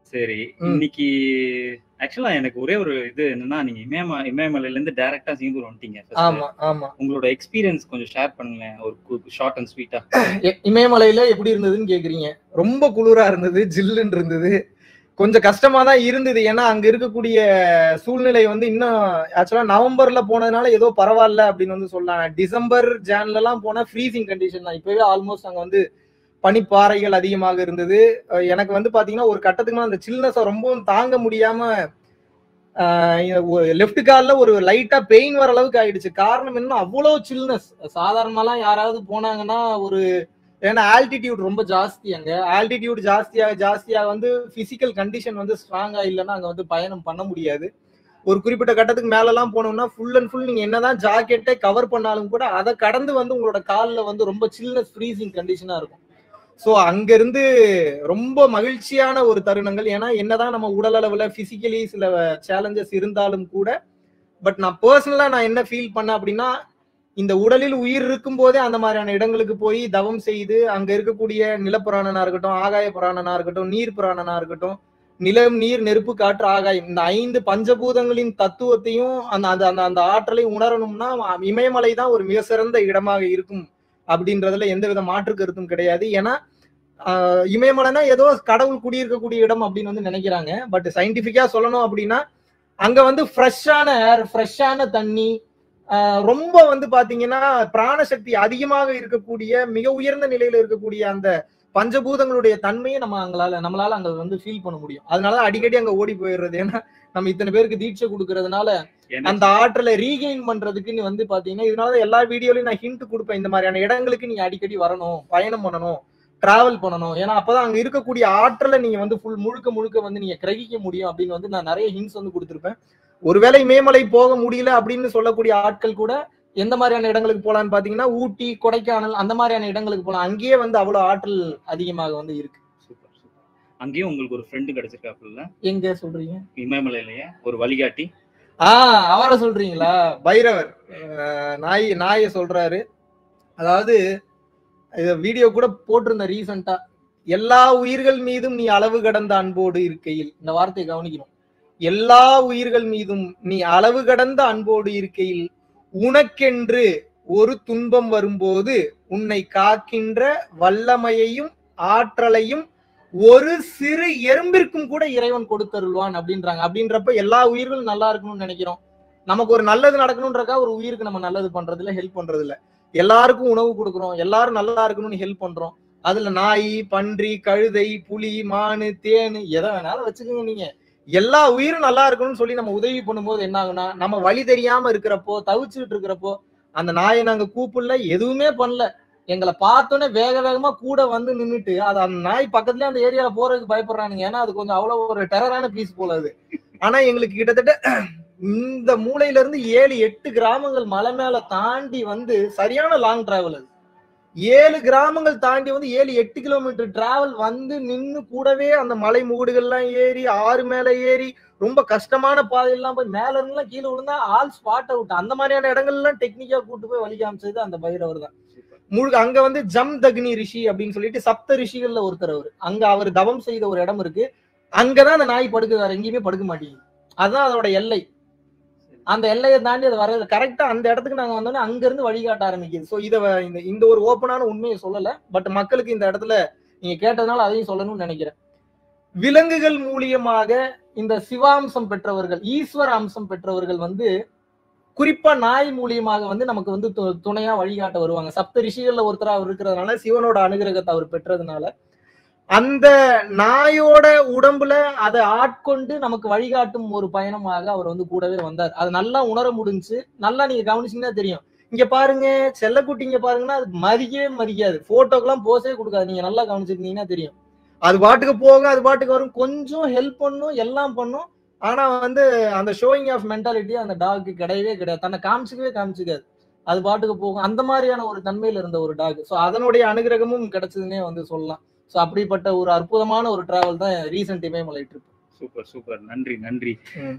சரி ம். இன்னைக்கு ஆக்சுவலா எனக்கு ஒரே ஒரு இது என்னன்னா நீங்க இமயம இமயமலையில இருந்து டைரக்டா சிங்கப்பூர் வந்துட்டீங்க first. ஆமா ஆமா உங்களோட எக்ஸ்பீரியன்ஸ் கொஞ்சம் ஷேர் பண்ணுங்களேன் ஒரு ஷார்ட் அண்ட் ஸ்வீட்டா இ- இமயமலையில எப்படி இருந்ததுன்னு கேக்குறீங்க ரொம்ப குளிரா இருந்தது ஜில்லுன்னு இருந்தது கொஞ்சம் கஷ்டமா தான் இருந்தது ஏன்னா அங்க இருக்கக்கூடிய சூழ்நிலை வந்து இன்னும் ஆக்சுவலா நவம்பர்ல போனதுனால ஏதோ பரவாயில்ல அப்படின்னு வந்து சொல்லலாம் டிசம்பர் ஜான்ல எல்லாம் போனா ஃப்ரீசிங் கண்டிஷன் தான் இப்பவே ஆல்மோஸ்ட் அங்க வந்து பனிப்பாறைகள் அதிகமாக இருந்தது அஹ் எனக்கு வந்து பாத்தீங்கன்னா ஒரு கட்டத்துக்கு மேல அந்த சில்னஸை ரொம்பவும் தாங்க முடியாம லெஃப்ட் கால்ல ஒரு லைட்டா பெயின் வர அளவுக்கு ஆயிடுச்சு காரணம் என்ன அவ்வளவு சில்னஸ் சாதாரணமாலாம் யாராவது போனாங்கன்னா ஒரு ஏன்னா ஆல்டிடியூட் ரொம்ப ஜாஸ்தி அங்க ஆல்டிடியூட் ஜாஸ்தியாக ஜாஸ்தியாக வந்து பிசிக்கல் கண்டிஷன் வந்து ஸ்ட்ராங்கா இல்லைன்னா அங்க வந்து பயணம் பண்ண முடியாது ஒரு குறிப்பிட்ட கட்டத்துக்கு மேலலாம் போனோம்னா ஃபுல் அண்ட் ஃபுல் நீங்க என்னதான் ஜாக்கெட்டை கவர் பண்ணாலும் கூட அதை கடந்து வந்து உங்களோட காலில் வந்து ரொம்ப சில்னஸ் ஃப்ரீசிங் கண்டிஷனா இருக்கும் ஸோ அங்கிருந்து ரொம்ப மகிழ்ச்சியான ஒரு தருணங்கள் ஏன்னா என்னதான் நம்ம உடல் அளவுல பிசிக்கலி சில சேலஞ்சஸ் இருந்தாலும் கூட பட் நான் பர்சனலா நான் என்ன ஃபீல் பண்ணேன் அப்படின்னா இந்த உடலில் உயிர் இருக்கும் போதே அந்த மாதிரியான இடங்களுக்கு போய் தவம் செய்து அங்க இருக்கக்கூடிய நிலப்புராணனா இருக்கட்டும் ஆகாய புராணனா இருக்கட்டும் நீர் புராணனா இருக்கட்டும் நிலம் நீர் நெருப்பு காற்று ஆகாயம் இந்த ஐந்து பஞ்சபூதங்களின் தத்துவத்தையும் அந்த அந்த அந்த அந்த ஆற்றலை உணரணும்னா இமயமலை தான் ஒரு மிக சிறந்த இடமாக இருக்கும் அப்படின்றதுல எந்த வித மாற்று கருத்தும் கிடையாது ஏன்னா ஆஹ் இமயமலைனா ஏதோ கடவுள் குடியிருக்கக்கூடிய இடம் அப்படின்னு வந்து நினைக்கிறாங்க பட் சயின்டிபிக்கா சொல்லணும் அப்படின்னா அங்க வந்து ஃப்ரெஷ்ஷான ஏர் ஃப்ரெஷ்ஷான தண்ணி ஆஹ் ரொம்ப வந்து பாத்தீங்கன்னா பிராணசக்தி அதிகமாக இருக்கக்கூடிய மிக உயர்ந்த நிலையில இருக்கக்கூடிய அந்த பஞ்சபூதங்களுடைய தன்மையை நம்ம அங்களால நம்மளால அங்க வந்து ஃபீல் பண்ண முடியும் அதனால அடிக்கடி அங்க ஓடி போயிடுறது ஏன்னா நம்ம இத்தனை பேருக்கு தீட்சை கொடுக்கறதுனால அந்த ஆற்றலை ரீகெயின் பண்றதுக்குன்னு வந்து பாத்தீங்கன்னா இதனால எல்லா வீடியோலயும் நான் ஹிண்ட் கொடுப்பேன் இந்த மாதிரியான இடங்களுக்கு நீங்க அடிக்கடி வரணும் பயணம் பண்ணணும் டிராவல் பண்ணணும் ஏன்னா அப்பதான் அங்க இருக்கக்கூடிய ஆற்றலை நீங்க வந்து ஃபுல் முழுக்க முழுக்க வந்து நீங்க கிரகிக்க முடியும் அப்படின்னு வந்து நான் நிறைய ஹிண்ட்ஸ் வந்து கொடுத்துருப்பேன் ஒருவேளை இமயமலை போக முடியல அப்படின்னு சொல்லக்கூடிய ஆட்கள் கூட எந்த மாதிரியான இடங்களுக்கு போலான்னு பாத்தீங்கன்னா ஊட்டி கொடைக்கானல் அந்த மாதிரியான இடங்களுக்கு போலாம் அங்கேயே வந்து அவ்வளவு ஆற்றல் அதிகமாக வந்து இருக்கு சூப்பர் சூப்பர் அங்கேயும் உங்களுக்கு ஒரு ஃப்ரெண்டு கிடைச்சிருக்காப்புல எங்க சொல்றீங்க இமயமலையிலேயே ஒரு வழிகாட்டி ஆஹ் அவரை சொல்றீங்களா பைரவர் அஹ் நாய் நாயை சொல்றாரு அதாவது இத வீடியோ கூட போட்டிருந்த ரீசெண்டா எல்லா உயிர்கள் மீதும் நீ அளவு கடந்த அன்போடு இருக்கையில் இந்த வார்த்தையை கவனிக்கணும் எல்லா உயிர்கள் மீதும் நீ அளவு கடந்த அன்போடு இருக்கையில் உனக்கென்று ஒரு துன்பம் வரும்போது உன்னை காக்கின்ற வல்லமையையும் ஆற்றலையும் ஒரு சிறு எறும்பிற்கும் கூட இறைவன் கொடுத்தருள்வான் அப்படின்றாங்க அப்படின்றப்ப எல்லா உயிர்களும் நல்லா இருக்கணும்னு நினைக்கிறோம் நமக்கு ஒரு நல்லது நடக்கணும்ன்றக்கா ஒரு உயிருக்கு நம்ம நல்லது பண்றது இல்ல ஹெல்ப் பண்றது இல்ல எல்லாருக்கும் உணவு கொடுக்குறோம் எல்லாரும் நல்லா இருக்கணும்னு ஹெல்ப் பண்றோம் அதுல நாய் பன்றி கழுதை புலி மானு தேனு எதை வேணாலும் வச்சுக்கோங்க நீங்க எல்லா உயிரும் நல்லா இருக்கணும்னு சொல்லி நம்ம உதவி பண்ணும்போது என்ன ஆகும்னா நம்ம வழி தெரியாம இருக்கிறப்போ தவிச்சுட்டு இருக்கிறப்போ அந்த நாயை நாங்க கூப்பிடல எதுவுமே பண்ணல எங்களை பார்த்தோன்னே வேக வேகமா கூட வந்து நின்னுட்டு அது அந்த நாய் பக்கத்துலயே அந்த ஏரியால போறதுக்கு பயப்படுறானுங்க ஏன்னா அது கொஞ்சம் அவ்வளவு ஒரு டெரரான பீஸ் போல அது ஆனா எங்களுக்கு கிட்டத்தட்ட இந்த மூலையில இருந்து ஏழு எட்டு கிராமங்கள் மலை மேல தாண்டி வந்து சரியான லாங் டிராவல் அது ஏழு கிராமங்கள் தாண்டி வந்து ஏழு எட்டு கிலோமீட்டர் டிராவல் வந்து நின்னு கூடவே அந்த மலை மூடுகள்லாம் ஏறி ஆறு மேல ஏறி ரொம்ப கஷ்டமான பாதையெல்லாம் போய் மேல இருந்துலாம் கீழே விழுந்தா ஆல் ஸ்பாட் அவுட் அந்த மாதிரியான இடங்கள்லாம் டெக்னிக்கா கூட்டு போய் வழி காமிச்சது அந்த பைரவர் தான் முழுக்க அங்க வந்து ஜம் தக்னி ரிஷி அப்படின்னு சொல்லிட்டு சப்த ரிஷிகள்ல ஒருத்தர் அவர் அங்க அவர் தவம் செய்த ஒரு இடம் இருக்கு அங்கதான் அந்த நாய் படுக்க வேற எங்கேயுமே படுக்க மாட்டேங்குது அதுதான் அதோட எல்லை அந்த எல்லையை தாண்டி அது வர கரெக்டா அந்த இடத்துக்கு நாங்க வந்தோடனே அங்க இருந்து வழிகாட்ட ஆரம்பிக்குது ஸோ இதை இந்த இந்த ஒரு ஓப்பனான உண்மையை சொல்லல பட் மக்களுக்கு இந்த இடத்துல நீங்க கேட்டதுனால அதையும் சொல்லணும்னு நினைக்கிறேன் விலங்குகள் மூலியமாக இந்த சிவாம்சம் பெற்றவர்கள் ஈஸ்வர அம்சம் பெற்றவர்கள் வந்து குறிப்பா நாய் மூலியமாக வந்து நமக்கு வந்து து- துணையா வழிகாட்ட வருவாங்க சப்த ரிஷிகள்ல ஒருத்தரா அவர் இருக்கிறதுனால சிவனோட அனுகிரகத்தை அவர் பெற்றதுனால அந்த நாயோட உடம்புல அதை ஆட்கொண்டு நமக்கு வழிகாட்டும் ஒரு பயணமாக அவர் வந்து கூடவே வந்தார் அது நல்லா உணர முடிஞ்சு நல்லா நீங்க கவனிச்சீங்கன்னா தெரியும் இங்க பாருங்க செல்லக்குட்டி இங்க பாருங்கன்னா அது மதிக்கவே மதிக்காது போட்டோக்கெல்லாம் போஸே கொடுக்காது நீங்க நல்லா கவனிச்சிருந்தீங்கன்னா தெரியும் அது பாட்டுக்கு போக அது பாட்டுக்கு வரும் கொஞ்சம் ஹெல்ப் பண்ணும் எல்லாம் பண்ணும் ஆனா வந்து அந்த ஷோயிங் ஆஃப் மென்டாலிட்டி அந்த டாக்கு கிடையவே கிடையாது தன்னை காமிச்சிக்கவே காமிச்சிக்காது அது பாட்டுக்கு போகும் அந்த மாதிரியான ஒரு தன்மையில இருந்த ஒரு டாக் ஸோ அதனுடைய அனுகிரகமும் கிடைச்சதுன்னே வந்து சொல்லலாம் ஸோ அப்படிப்பட்ட ஒரு அற்புதமான ஒரு டிராவல் தான் ரீசெண்ட் இமயமலை ட்ரிப் சூப்பர் சூப்பர் நன்றி நன்றி ம்.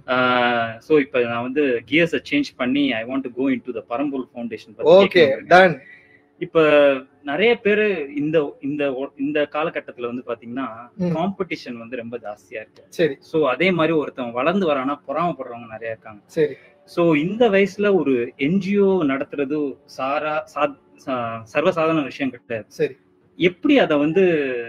சோ இப்போ நான் வந்து கியர்ஸை சேஞ்ச் பண்ணி I want to go into the Perambur foundation okay done இப்போ நிறைய பேரு இந்த இந்த ஒ- இந்த காலகட்டத்துல வந்து பாத்தீங்கன்னா ம். காம்படிஷன் வந்து ரொம்ப ஜாஸ்தியா இருக்கு சரி சோ அதே மாதிரி ஒருத்தன் வளர்ந்து வரானா பொறாமப்படுறவங்க நிறைய இருக்காங்க சரி சோ இந்த வயசுல ஒரு என்ஜிஓ நடத்துறது சாரா சா- சா- சர்வசாதாரண விஷயம் கிடையாது சரி எப்படி அதை வந்து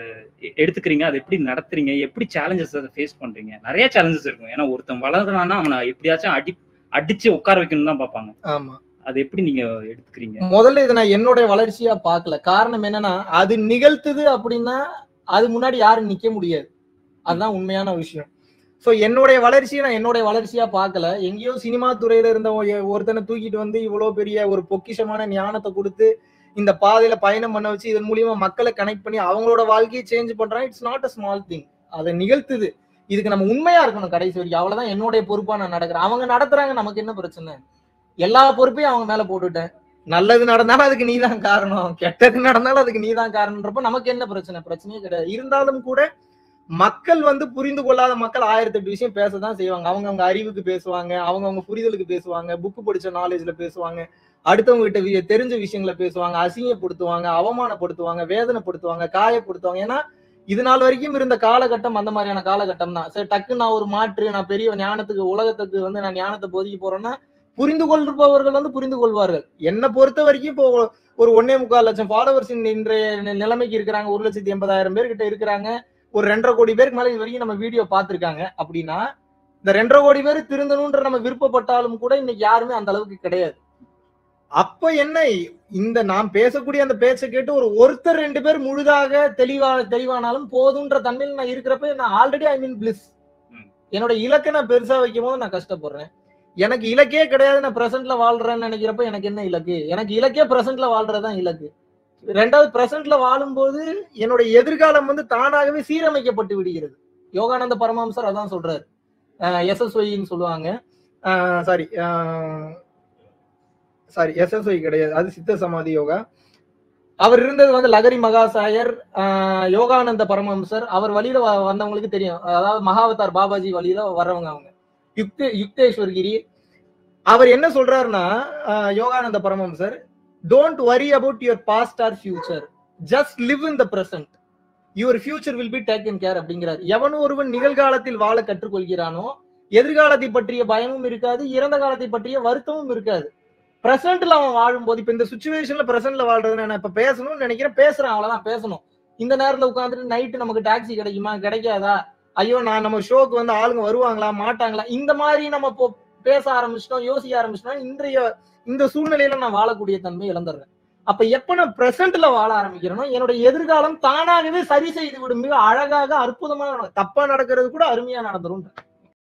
எ- எடுத்துக்கிறீங்க அதை எப்படி நடத்துறீங்க எப்படி சேலஞ்சஸ் அதை ஃபேஸ் பண்றீங்க நிறைய சேலஞ்சஸ் இருக்கும் ஏன்னா ஒருத்தன் வளர்றானா அவனை எப்படியாச்சும் அடி அடிச்சு உட்கார வைக்கணும் தான் பார்ப்பாங்க ஆமா அது எப்படி நீங்க எடுத்துக்கிறீங்க முதல்ல இதை நான் என்னுடைய வளர்ச்சியா பார்க்கல காரணம் என்னன்னா அது நிகழ்த்துது அப்படின்னா அது முன்னாடி யாரும் நிக்க முடியாது அதுதான் உண்மையான விஷயம் சோ என்னுடைய வளர்ச்சியை நான் என்னுடைய வளர்ச்சியா பார்க்கல எங்கேயோ சினிமா துறையில இருந்த ஒ- ஒருத்தனை தூக்கிட்டு வந்து இவ்வளவு பெரிய ஒரு பொக்கிஷமான ஞானத்தை கொடுத்து இந்த பாதையில பயணம் பண்ண வச்சு இதன் மூலியமா மக்களை கனெக்ட் பண்ணி அவங்களோட வாழ்க்கையை சேஞ்ச் பண்றான் it's not a small thing அதை நிகழ்த்துது இதுக்கு நம்ம உண்மையா இருக்கணும் கடைசி வரைக்கும் அவ்வளவுதான் என்னுடைய பொறுப்பா நான் நடக்கிறேன் அவங்க நடத்துறாங்க நமக்கு என்ன பிரச்சனை எல்லா பொறுப்பையும் அவங்க மேல போட்டுட்டேன் நல்லது நடந்தாலும் அதுக்கு நீதான் காரணம் கெட்டது நடந்தாலும் அதுக்கு நீதான் காரணம்ன்றப்ப நமக்கு என்ன பிரச்சனை பிரச்சனையே கிடையாது இருந்தாலும் கூட மக்கள் வந்து புரிந்து கொள்ளாத மக்கள் ஆயிரத்தி எட்டு விஷயம் பேசதான் செய்வாங்க அவங்க அவங்க அறிவுக்கு பேசுவாங்க அவங்க அவங்க புரிதலுக்கு பேசுவாங்க புக்கு படிச்ச நாலேஜ்ல பேசுவாங்க அடுத்தவங்க கிட்ட வி- தெரிஞ்ச விஷயங்களை பேசுவாங்க அசிங்கப்படுத்துவாங்க அவமானப்படுத்துவாங்க வேதனைப்படுத்துவாங்க காயப்படுத்துவாங்க ஏன்னா இது நாள் வரைக்கும் இருந்த காலகட்டம் அந்த மாதிரியான காலகட்டம் தான் சரி டக்கு நான் ஒரு மாற்று நான் பெரிய ஞானத்துக்கு உலகத்துக்கு வந்து நான் ஞானத்தை போதிக்க போறேன்னா புரிந்து கொள்பவர்கள் வந்து புரிந்து கொள்வார்கள் என்னை பொறுத்த வரைக்கும் இப்போ ஒரு ஒன்னே முக்கால் லட்சம் ஃபாலோவர்ஸ் இன்றைய நி- நிலைமைக்கு இருக்கிறாங்க ஒரு லட்சத்தி எண்பதாயிரம் பேர் கிட்ட இருக்கிறாங்க ஒரு ரெண்டரை கோடி பேருக்கு மேல இது வரைக்கும் நம்ம வீடியோ பார்த்திருக்காங்க அப்படின்னா இந்த ரெண்டரை கோடி பேர் திருந்தணும்ன்ற நம்ம விருப்பப்பட்டாலும் கூட இன்னைக்கு யாருமே அந்த அளவுக்கு கிடையாது அப்ப என்ன இந்த நாம் பேசக்கூடிய அந்த பேச்சை கேட்டு ஒரு ஒருத்தர் ரெண்டு பேர் முழுதாக தெளிவா தெளிவானாலும் போதுன்ற தன்மையில் நான் இருக்கிறப்ப நான் ஆல்ரெடி ஐ மீன் பிளிஸ் ம். என்னோட இலக்கை நான் பெருசா வைக்கும் போது நான் கஷ்டப்படுறேன் எனக்கு இலக்கே கிடையாது நான் பிரசன்ட்ல வாழ்றேன்னு நினைக்கிறப்ப எனக்கு என்ன இலக்கு எனக்கு இலக்கே பிரசன்ட்ல வாழ்றதுதான் இலக்கு ரெண்டாவது பிரசன்ட்ல வாழும்போது என்னோட எதிர்காலம் வந்து தானாகவே சீரமைக்கப்பட்டு விடுகிறது யோகானந்த பரமஹம்சர் அதான் சொல்றாரு எஸ்எஸ்ஒய்ன்னு சொல்லுவாங்க சாரி சாரி எஸ்எஸ்ஒய் கிடையாது அது சித்த சமாதி யோகா அவர் இருந்தது வந்து லகரி மகாசாயர் ஆஹ் யோகானந்த பரமஹம்சர் அவர் வழியில வ- வந்தவங்களுக்கு தெரியும் அதாவது மகாவதார் பாபாஜி வழியில வர்றவங்க அவங்க யுக்த யுக்தேஸ்வர் கிரி அவர் என்ன சொல்றாருன்னா ஆஹ் Yogananda Paramahamsa don't worry about your past or future just live in the present your future will be taken care அப்படிங்கிறார் எவன் ஒருவன் நிகழ்காலத்தில் வாழ கற்றுக்கொள்கிறானோ எதிர்காலத்தை பற்றிய பயமும் இருக்காது இறந்த காலத்தை பற்றிய வருத்தமும் இருக்காது பிரசன்ட்ல அவன் வாழும்போது இப்ப இந்த சுச்சுவேஷன்ல பிரசன்ட்ல வாழ்றது நான் இப்ப பேசணும்னு நினைக்கிறேன் பேசுறேன் அவ்வளவுதான் பேசணும் இந்த நேரத்துல உட்காந்துட்டு நைட்டு நமக்கு டாக்ஸி கிடைக்குமா கிடைக்காதா ஐயோ நான் நம்ம ஷோக்கு வந்து ஆளுங்க வருவாங்களா மாட்டாங்களா இந்த மாதிரி நம்ம இப்போ பேச ஆரம்பிச்சிட்டோம் யோசிக்க ஆரம்பிச்சிட்டோம் இன்றைய இந்த சூழ்நிலையில நான் வாழக்கூடிய தன்மை இழந்துடுறேன் அப்ப எப்ப நான் பிரசன்ட்ல வாழ ஆரம்பிக்கிறேனோ என்னோட எதிர்காலம் தானாகவே சரி செய்து விடும் மிக அழகாக அற்புதமாக நட- தப்பா நடக்கிறது கூட அருமையா நடந்துரும்